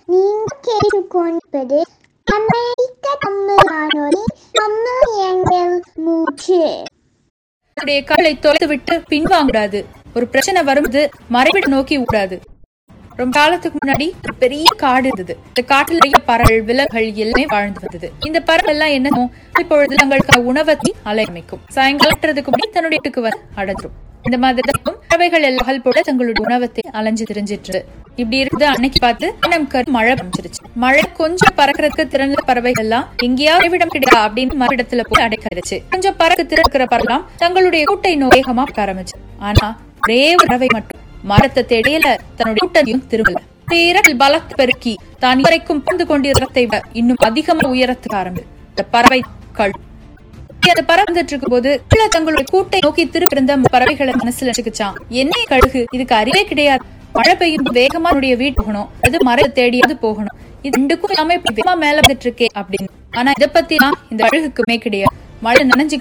நீங்க கேட்டுக்கொண்டிருப்பது அமெரிக்க தமிழ் வானொலி தமிழ் எங்கள் மூச்சு தன்னுடைய காலை தொலைத்து விட்டு பின்வாங்கக்கூடாது ஒரு பிரச்சனை வரும்போது மறைவிட நோக்கி விடாது ரொம்ப காலத்துக்கு முன்னாடி ஒரு பெரிய காடு இருந்தது இந்த காட்டுல நிறைய பறவைகள் விலங்குகள் எல்லாமே வாழ்ந்து வந்தது இந்த பறவை எல்லாம் என்ன செய்யும்? இப்பொழுது தங்களுக்கான உணவத்தை அலையமைக்கும் சாயங்காலத்துறதுக்கு முன்னாடி தன்னுடைய வீட்டுக்கு வந்து அடைஞ்சிரும் இந்த மாதிரி தான் இருக்கும். பறவைகள் எல்லாம் பகல் போல தங்களுடைய உணவத்தை அலைஞ்சு திரிஞ்சிட்டு இருந்தது. இப்படி இருக்குது அன்னைக்கு பார்த்து நமக்கு மழை பெஞ்சிருச்சு மழை கொஞ்சம் பறக்கிறதுக்கு திறந்த பறவைகள் எல்லாம் எங்கேயாவது விடம் கிடையாது அப்படின்னு மறுடத்துல போய் அடைக்காயிருச்சு கொஞ்சம் பறக்க திறக்கிற பறவைலாம் தங்களுடைய கூட்டை நோக்கி வேகமா பறக்க ஆரம்பிச்சு ஆனா ஒரே ஒரு பறவை மட்டும் மரத்தை தேடியல தன்னுடைய கூட்டத்தையும் திரும்பல பேரத்தில் பலத்தை பெருக்கி தான் வரைக்கும் பறந்து கொண்டிருந்ததை விட இன்னும் அதிகமா உயரத்துக்கு ஆரம்பிச்சு இந்த பறவை கள் அந்த பறந்துட்டு இருக்கும் போது கீழே தங்களுடைய கூட்டை நோக்கி திருப்பிருந்த பறவைகளை மனசுல நினைச்சுக்கிச்சான் என்ன கழுகு இதுக்கு அறிவே கிடையாது மழை பெய்யும் போது வேகமா என்னுடைய வீட்டு போகணும் அது மரத்தை தேடியாவது போகணும் இது ரெண்டுக்கும் எல்லாமே இப்படி வேகமா மேல வந்துட்டு இருக்கே அப்படின்னு ஆனா இத பத்தி இந்த அழகுக்குமே கிடையாது மழை நனைஞ்சு